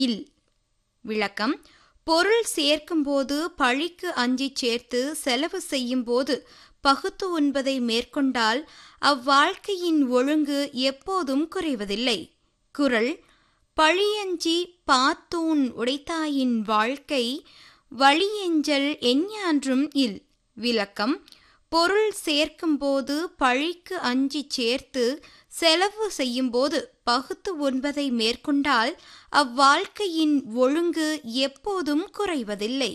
இல் விளக்கம் பொருள் சேர்க்கும்போது பழிக்கு அஞ்சிச் சேர்த்து செலவு செய்யும்போது பகுத்து உண்பதை மேற்கொண்டால் அவ்வாழ்க்கையின் ஒழுங்கு எப்போதும் குறைவதில்லை குறள் பழியஞ்சி பாத்தூன் உடைத்தாயின் வாழ்க்கை வழியெஞ்சல் எஞ்ஞான்றும் இல் விளக்கம் பொருள் சேர்க்கும்போது பழிக்கு அஞ்சிச் சேர்த்து செலவு செய்யும்போது பகுத்து உண்பதை மேற்கொண்டால் அவ்வாழ்க்கையின் ஒழுங்கு எப்போதும் குறைவதில்லை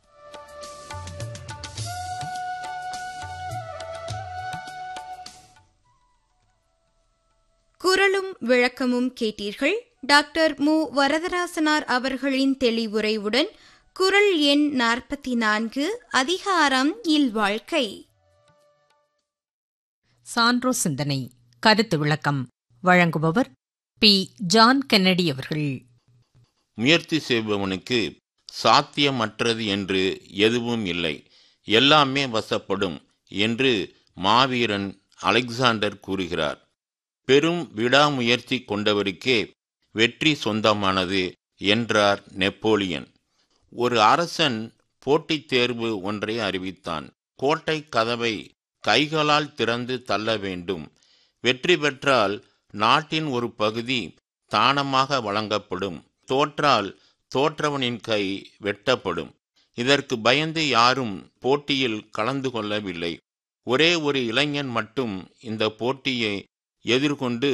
குரலும் விளக்கமும் கேட்டீர்கள் டாக்டர் மு வரதராசனார் அவர்களின் தெளிவுரையுடன் குரல் எண் நாற்பத்தி நான்கு அதிகாரம் இல்வாழ்க்கை சான்றோ சிந்தனை கருத்து விளக்கம் வழங்குபவர் பி ஜான் கென்னடி அவர்கள் முயற்சி செய்பவனுக்கு சாத்தியமற்றது என்று எதுவும் இல்லை எல்லாமே வசப்படும் என்று மாவீரன் அலெக்சாண்டர் கூறுகிறார் பெரும் விடாமுயற்சி கொண்டவருக்கே வெற்றி சொந்தமானது என்றார் நெப்போலியன் ஒரு அரசன் போட்டித் தேர்வு ஒன்றை அறிவித்தான் கோட்டை கதவை கைகளால் திறந்து தள்ள வேண்டும் வெற்றி பெற்றால் நாட்டின் ஒரு பகுதி தானமாக வழங்கப்படும் தோற்றால் தோற்றவனின் கை வெட்டப்படும் இதற்கு பயந்து யாரும் போட்டியில் கலந்து கொள்ளவில்லை ஒரே ஒரு இளைஞன் மட்டும் இந்த போட்டியை எதிர்கொண்டு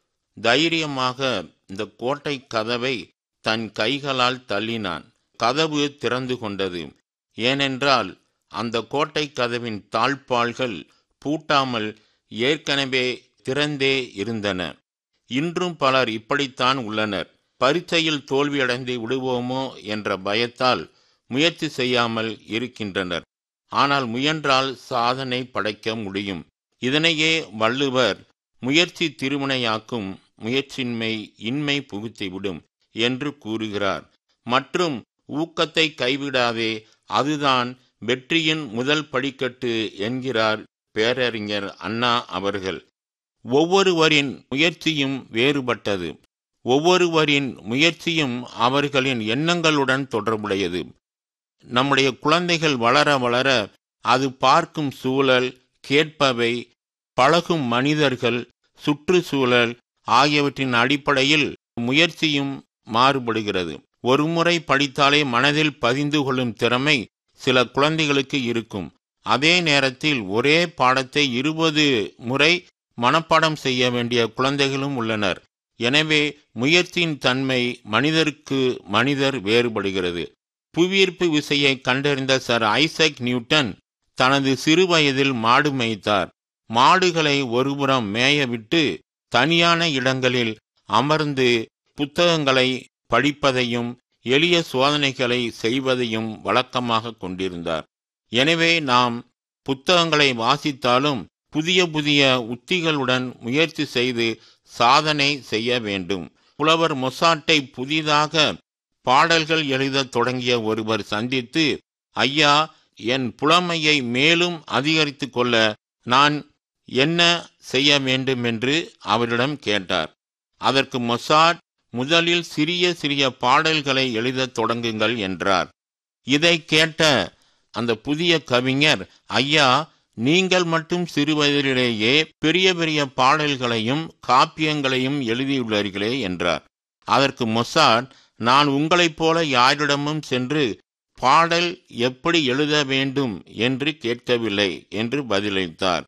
தைரியமாக இந்த கோட்டை கதவை தன் கைகளால் தள்ளினான் கதவு திறந்து கொண்டது ஏனென்றால் அந்த கோட்டை கதவின் தாழ்பாள்கள் பூட்டாமல் ஏற்கனவே திறந்தே இருந்தன இன்றும் பலர் இப்படித்தான் உள்ளனர் பரீட்சையில் தோல்வியடைந்து விடுவோமோ என்ற பயத்தால் முயற்சி செய்யாமல் இருக்கின்றனர் ஆனால் முயன்றால் சாதனை படைக்க முடியும் இதனையே வள்ளுவர் முயற்சி திருவினையாக்கும் முயற்சியின்மை இன்மை புகுத்திவிடும் என்று கூறுகிறார் மற்றும் ஊக்கத்தை கைவிடாதே அதுதான் வெற்றியின் முதல் படிக்கட்டு என்கிறார் பேரறிஞர் அண்ணா அவர்கள் ஒவ்வொருவரின் முயற்சியும் வேறுபட்டது ஒவ்வொருவரின் முயற்சியும் அவர்களின் எண்ணங்களுடன் தொடர்புடையது நம்முடைய குழந்தைகள் வளர வளர அது பார்க்கும் சூழல் கேட்பவை பழகும் மனிதர்கள் சுற்றுச்சூழல் ஆகியவற்றின் அடிப்படையில் முயற்சியும் மாறுபடுகிறது ஒருமுறை படித்தாலே மனதில் பதிந்து கொள்ளும் திறமை சில குழந்தைகளுக்கு இருக்கும் அதே நேரத்தில் ஒரே பாடத்தை இருபது முறை மனப்பாடம் செய்ய வேண்டிய குழந்தைகளும் உள்ளனர் எனவே முயற்சியின் தன்மை மனிதருக்கு மனிதர் வேறுபடுகிறது புவியீர்ப்பு விசையை கண்டறிந்த சர் ஐசக் நியூட்டன் தனது சிறு வயதில் மாடு மேய்த்தார் மாடுகளை ஒருபுறம் மேயவிட்டு தனியான இடங்களில் அமர்ந்து புத்தகங்களை படிப்பதையும் எளிய சோதனைகளை செய்வதையும் வழக்கமாக கொண்டிருந்தார் எனவே நாம் புத்தகங்களை வாசித்தாலும் புதிய புதிய உத்திகளுடன் முயற்சி செய்து சாதனை செய்ய வேண்டும் புலவர் மொசாட்டை புதிதாக பாடல்கள் எழுதத் தொடங்கிய ஒருவர் சந்தித்து ஐயா என் புலமையை மேலும் அதிகரித்து கொள்ள நான் என்ன செய்ய வேண்டும் என்று அவரிடம் கேட்டார் அதற்கு மொசாட் முதலில் சிறிய சிறிய பாடல்களை எழுதத் தொடங்குங்கள் என்றார் இதை கேட்ட அந்த புதிய கவிஞர் ஐயா நீங்கள் மட்டும் சிறுவயதிலேயே பெரிய பெரிய பாடல்களையும் காப்பியங்களையும் எழுதியுள்ளீர்களே என்றார் அதற்கு மொசாட் நான் உங்களைப் போல யாரிடமும் சென்று பாடல் எப்படி எழுத வேண்டும் என்று கேட்கவில்லை என்று பதிலளித்தார்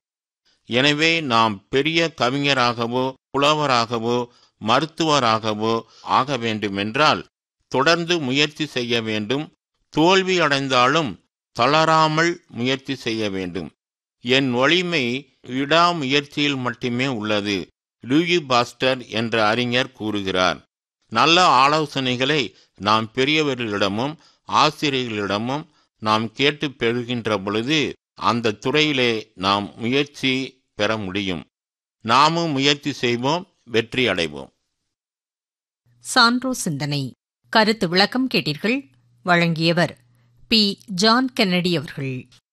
எனவே நாம் பெரிய கவிஞராகவோ புலவராகவோ மருத்துவராகவோ ஆக வேண்டுமென்றால் தொடர்ந்து முயற்சி செய்ய வேண்டும் தோல்வி அடைந்தாலும் தளராமல் முயற்சி செய்ய வேண்டும் என் வலிமை விடாமுயற்சியில் மட்டுமே உள்ளது லூயி பாஸ்டர் என்ற அறிஞர் கூறுகிறார் நல்ல ஆலோசனைகளை நாம் பெரியவர்களிடமும் ஆசிரியர்களிடமும் நாம் கேட்டு பெறுகின்ற பொழுது அந்த துறையிலே நாம் முயற்சி பெற முடியும் நாமும் முயற்சி செய்வோம் வெற்றி அடைவோம் சான்றோ சிந்தனை கருத்து விளக்கம் கேட்டீர்கள் வழங்கியவர் பி ஜான் கென்னடி அவர்கள்